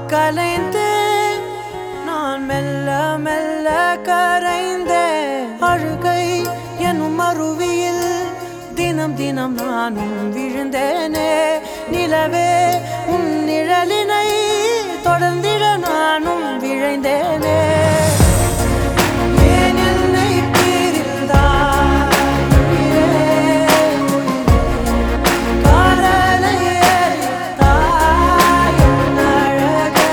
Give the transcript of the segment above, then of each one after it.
கலைந்தேன் நான் மெல்ல மெல்ல கரைந்தேன் அழுகை எனும் அருவியில் தினம் தினம் நானும் விழுந்தேனே நிலவே உன் நிழலினை தொடர்ந்திட நானும் விழைந்தேனே ஏன் என்னை பிரிந்தாய் உயிரே, காதலை எரித்தாய் என் அழகே.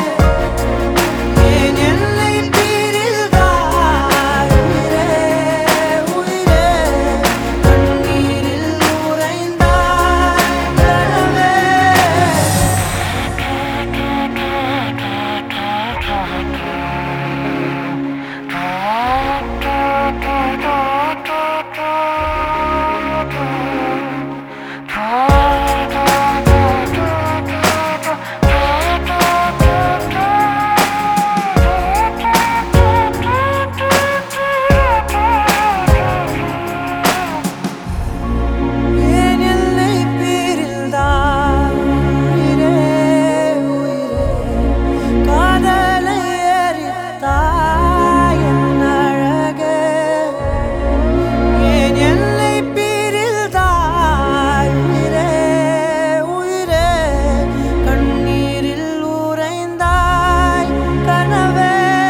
ஏன் என்னை பிரிந்தாய் உயிரே, உயிரே, கண்ணீரில் உறைந்தாய் கனவே. ஏன் என்னை பிரிந்தாய் உயிரே, உயிரே, காதலை எரித்தாய் என் அழகே. ஏன் என்னை பிரிந்தாய் உயிரே, உயிரே, கண்ணீரில் உறைந்தாய் கனவே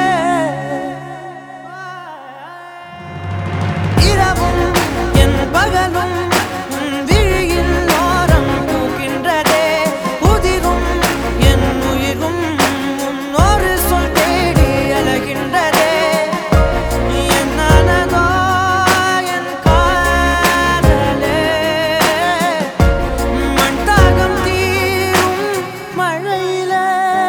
இரவும் என் பகலும் உன் விழியில் ஓரம் பூக்கின்றதே உதிரும் என் உயிரும் உன் ஒரு சொல் தேடி அழகின்றதே என்னானதோ என் காதலே மண் தாகம் தீரும் மழையிலே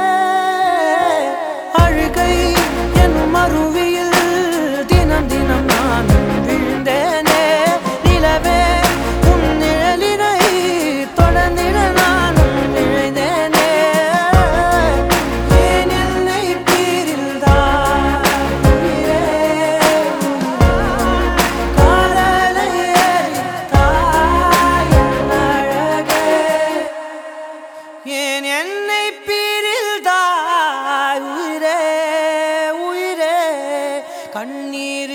அழுகை எனும் அருவியில் தினம் தினம் நான் விழுந்தேனே நிலவே உன் நிழலினை தொடர்ந்திட நானும் விழுந்தேனே ஏன் என்னை பிரிந்தாய் உயிரே, காதலை எரித்தாய் என் அழகே. ஏன் என்னை பிரிந்தாய் உயிரே உயிரே கண்ணீர்